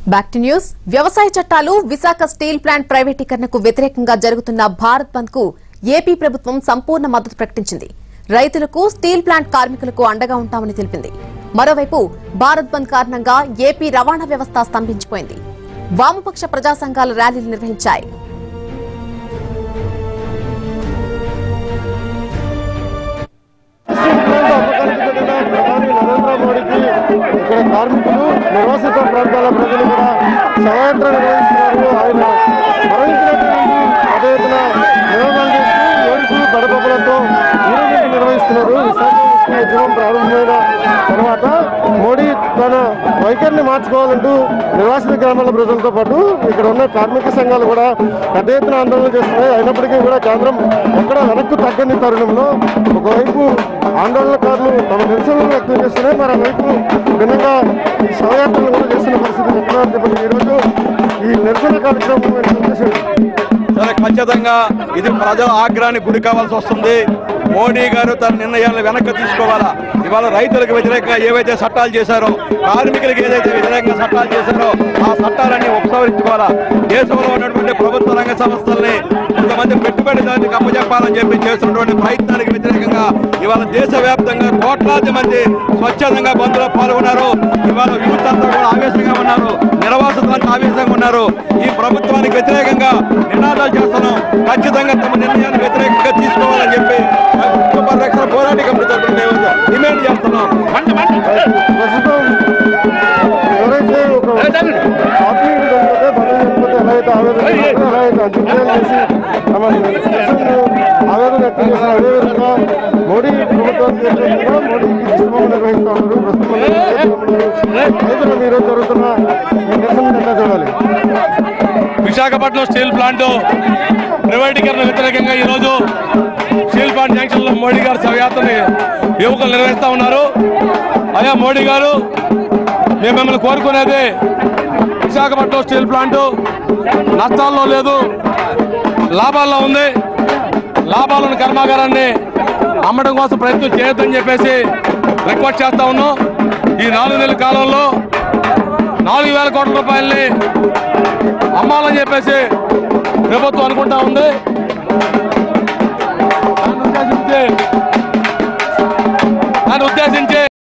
back to news వ్యవసాయ చట్టాలు Visakha steel plant ప్రైవేటీకరణకు వ్యతిరేకంగా జరుగుతున్న భారత్ బంద్ కు ఏపీ ప్రభుత్వం సంపూర్ణ మద్దతు ప్రకటించింది రైతులకు స్టీల్ ప్లాంట్ కార్మికులకు అండగా ఉంటామని తెలిపింది మరోవైపు భారత్ బంద్ కారణంగా ఏపీ రవాణా వ్యవస్థ స్తంభించిపోయింది వామపక్ష ప్రజా సంఘాల ర్యాలీలు నిర్వహించాయి అమ్మకానికి చెందిన ప్రధాని నరేంద్ర మోడీకి ఇక్కడ కార్మికులు నిర్వాసిత ప్రాంతాల ప్రజలు కూడా శవయాత్ర నిర్వహిస్తున్నారు ఆయన మరణించినటువంటి అదే ఎత్తున నినాదాలు చేస్తూ ఏడుపు గడపలతో ఊరేగింపు నిర్వహిస్తున్నారు విశాఖ ఉక్కు ఉద్యమం ప్రారంభమైన తర్వాత మోడీ తన వైఖరిని మార్చుకోవాలంటూ నిర్వాసిత గ్రామాల ప్రజలతో పాటు ఇక్కడ ఉన్న కార్మిక సంఘాలు కూడా పెద్ద ఎత్తున ఆందోళన చేస్తున్నాయి అయినప్పటికీ కూడా కేంద్రం ఎక్కడ వెనక్కు తగ్గని తరుణంలో ఒకవైపు ఆందోళనకారులు తమ నిరసనలు వ్యక్తం చేస్తున్నాయి మరోవైపు భిన్నంగా ఈ శవయాత్రలు కూడా చేస్తున్న పరిస్థితి ఎక్కడ చెప్పండి ఈరోజు ఈ నిరసన కార్యక్రమం ఉద్దేశం సరే ఖచ్చితంగా ఇది ప్రజల ఆగ్రహానికి గురి కావాల్సి వస్తుంది మోడీ గారు తన నిర్ణయాలను వెనక్కి తీసుకోవాలా ఇవాళ రైతులకు వ్యతిరేకంగా ఏవైతే చట్టాలు చేశారో కార్మికులకు ఏదైతే వ్యతిరేకంగా చట్టాలు చేశారో ఆ చట్టాలన్నీ ఉపసంహరించుకోవాలా దేశంలో ఉన్నటువంటి ప్రభుత్వ రంగ సంస్థల్ని కొంతమంది పెట్టుబడిదారులకు అప్పచెప్పాలని చెప్పి చేస్తున్నటువంటి ప్రయత్నానికి వ్యతిరేకంగా ఇవాళ దేశవ్యాప్తంగా కోట్లాది మంది స్వచ్ఛందంగా బంద్లో పాల్గొన్నారు ఇవాళ యూత్ అంతా కూడా ఆవేశంగా ఉన్నారు నిర్వాసితులంతా ఆవేశంగా ఉన్నారు ఈ ప్రభుత్వానికి వ్యతిరేకంగా నినాదాలు చేస్తున్నాం ఖచ్చితంగా తమ నిర్ణయాన్ని వ్యతిరేకంగా తీసుకోవాలని చెప్పి కుటుంబ రక్షణ పోరాట కమిటీ తరఫున మేము డిమాండ్ చేస్తున్నాం ప్రస్తుతం ఎవరైతే ఒక ఆత్మీయుడు చనిపోతే బంధువు చనిపోతే ఎలా అయితే ఆవేదన చేస్తారో, ఎలా అయితే అధ్యక్షాలు చేసి తమ నిరసనను ఆవేదన వ్యక్తం చేసిన అదేవిధంగా మోడీ ప్రభుత్వానికి వ్యతిరేకంగా మోడీకి దిశమం నిర్వహిస్తూ ఉన్నారు ప్రస్తుతం రైతులు ఈరోజు జరుగుతున్న ఈ నిరసన ఎలా చూడాలి విశాఖపట్నం స్టీల్ ప్లాంట్ ప్రైవేటీకరణ వ్యతిరేకంగా ఈరోజు స్టీల్ ప్లాంట్ జంక్షన్ లో మోడీ గారు శవయాత్రని యువకులు నిర్వహిస్తా ఉన్నారు అయ్యా మోడీ గారు మేము మిమ్మల్ని కోరుకునేది విశాఖపట్నం స్టీల్ ప్లాంట్ నష్టాల్లో లేదు లాభాల్లో ఉంది లాభాలను కర్మాగారాన్ని అమ్మడం కోసం ప్రయత్నం చేయొద్దని చెప్పేసి రిక్వెస్ట్ చేస్తా ఉన్నాం ఈ నాలుగు నెలల కాలంలో నాలుగు వేల కోట్ల రూపాయల్ని అమ్మాలని చెప్పేసి ప్రభుత్వం అనుకుంటా ఉంది దాన్ని ఉద్దేశించి దాన్ని ఉద్దేశించి